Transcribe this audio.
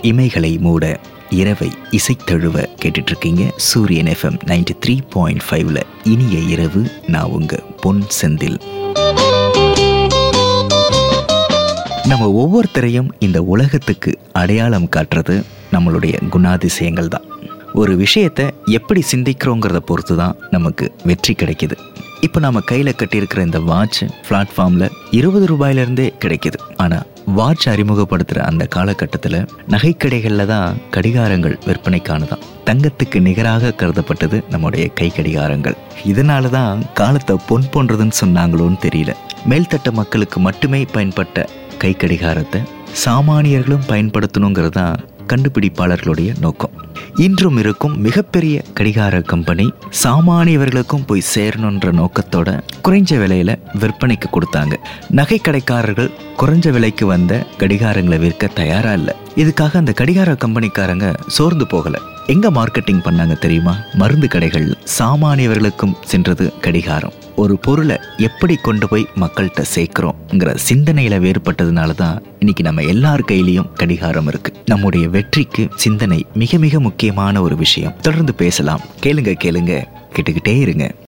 இமைகளை மூட இரவை இசைத்தழுவ கேட்டுட்டு இருக்கீங்க சூரியன் எஃப்எம் நைன்டி த்ரீ பாயிண்ட் ஃபைவ்ல இனிய இரவு நான் உங்க பொன் செந்தில் நம்ம ஒவ்வொருத்தரையும் இந்த உலகத்துக்கு அடையாளம் காட்டுறது நம்மளுடைய குணாதிசயங்கள் தான் ஒரு விஷயத்தை எப்படி சிந்திக்கிறோங்கிறத பொறுத்து தான் நமக்கு வெற்றி கிடைக்குது இப்போ நம்ம கையில் கட்டியிருக்கிற இந்த வாட்ச் பிளாட்ஃபார்மில் இருபது ரூபாயிலிருந்தே கிடைக்குது ஆனால் வாட்ச் அறிமுகப்படுத்துகிற அந்த காலகட்டத்தில் நகைக்கடைகளில் தான் கடிகாரங்கள் விற்பனைக்கானதான் தங்கத்துக்கு நிகராக கருதப்பட்டது நம்முடைய கை கடிகாரங்கள் இதனால தான் காலத்தை பொன் போன்றதுன்னு சொன்னாங்களோன்னு தெரியல மேல்தட்ட மக்களுக்கு மட்டுமே பயன்பட்ட கை கடிகாரத்தை சாமானியர்களும் பயன்படுத்தணுங்கிறது தான் கண்டுபிடிப்பாளர்களுடைய நோக்கம் இன்றும் இருக்கும் மிகப்பெரிய கடிகார கம்பெனி சாமானியவர்களுக்கும் போய் சேரணுன்ற நோக்கத்தோட குறைஞ்ச விலையில விற்பனைக்கு கொடுத்தாங்க நகை கடைக்காரர்கள் குறைஞ்ச விலைக்கு வந்த கடிகாரங்களை விற்க தயாரா இல்லை இதுக்காக அந்த கடிகார கம்பெனிக்காரங்க சோர்ந்து போகல எங்க மார்க்கெட்டிங் பண்ணாங்க தெரியுமா மருந்து கடைகள் சாமானியவர்களுக்கும் சென்றது கடிகாரம் ஒரு பொருளை எப்படி கொண்டு போய் மக்கள்கிட்ட சேர்க்கிறோங்கிற சிந்தனையில வேறுபட்டதுனால தான் இன்னைக்கு நம்ம எல்லார் கையிலையும் கடிகாரம் இருக்கு நம்முடைய வெற்றிக்கு சிந்தனை மிக மிக முக்கியமான ஒரு விஷயம் தொடர்ந்து பேசலாம் கேளுங்க கேளுங்க கேட்டுக்கிட்டே இருங்க